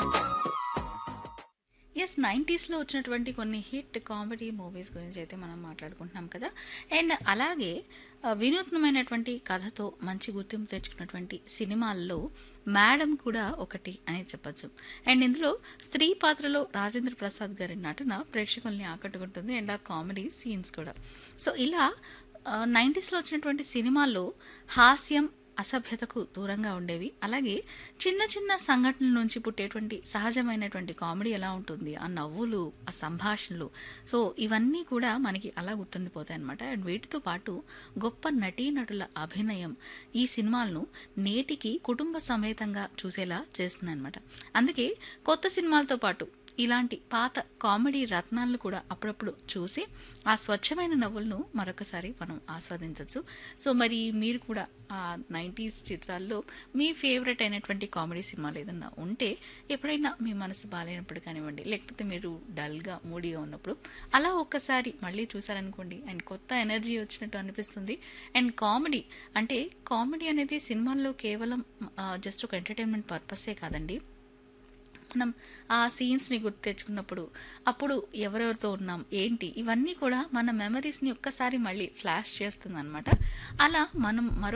yes నైంటీస్లో వచ్చినటువంటి కొన్ని hit comedy movies గురించి అయితే మనం మాట్లాడుకుంటున్నాం కదా అండ్ అలాగే ఆ, వినూత్నమైనటువంటి కథతో మంచి గుర్తింపు తెచ్చుకున్నటువంటి సినిమాల్లో మేడం కూడా ఒకటి అని చెప్పచ్చు అండ్ ఇందులో స్త్రీ పాత్రలో రాజేంద్ర ప్రసాద్ గారి నటన ప్రేక్షకుల్ని ఆకట్టుకుంటుంది అండ్ ఆ కామెడీ సీన్స్ కూడా సో ఇలా నైంటీస్లో వచ్చినటువంటి సినిమాల్లో హాస్యం అసభ్యతకు దూరంగా ఉండేవి అలాగే చిన్న చిన్న సంఘటనల నుంచి పుట్టేటువంటి సహజమైనటువంటి కామెడీ ఎలా ఉంటుంది ఆ నవ్వులు ఆ సంభాషణలు సో ఇవన్నీ కూడా మనకి అలా గుర్తుండిపోతాయి అనమాట అండ్ వీటితో పాటు గొప్ప నటీనటుల అభినయం ఈ సినిమాలను నేటికి కుటుంబ సమేతంగా చూసేలా చేస్తుంది అనమాట అందుకే కొత్త సినిమాలతో పాటు ఇలాంటి పాత కామెడీ రత్నాలను కూడా అప్పుడప్పుడు చూసి ఆ స్వచ్ఛమైన నవ్వులను మరొకసారి మనం ఆస్వాదించవచ్చు సో మరి మీరు కూడా ఆ నైంటీస్ చిత్రాల్లో మీ ఫేవరెట్ అయినటువంటి కామెడీ సినిమాలు ఏదన్నా ఉంటే ఎప్పుడైనా మీ మనసు బాగాలేనప్పుడు కానివ్వండి లేకపోతే మీరు డల్గా మూడీగా ఉన్నప్పుడు అలా ఒక్కసారి మళ్ళీ చూసారనుకోండి అండ్ కొత్త ఎనర్జీ వచ్చినట్టు అనిపిస్తుంది అండ్ కామెడీ అంటే కామెడీ అనేది సినిమాల్లో కేవలం జస్ట్ ఒక ఎంటర్టైన్మెంట్ పర్పసే కాదండి మనం ఆ సీన్స్ని గుర్తు తెచ్చుకున్నప్పుడు అప్పుడు ఎవరెవరితో ఉన్నాం ఏంటి ఇవన్నీ కూడా మన మెమరీస్ని ఒక్కసారి మళ్ళీ ఫ్లాష్ చేస్తుంది అనమాట అలా మనం మరో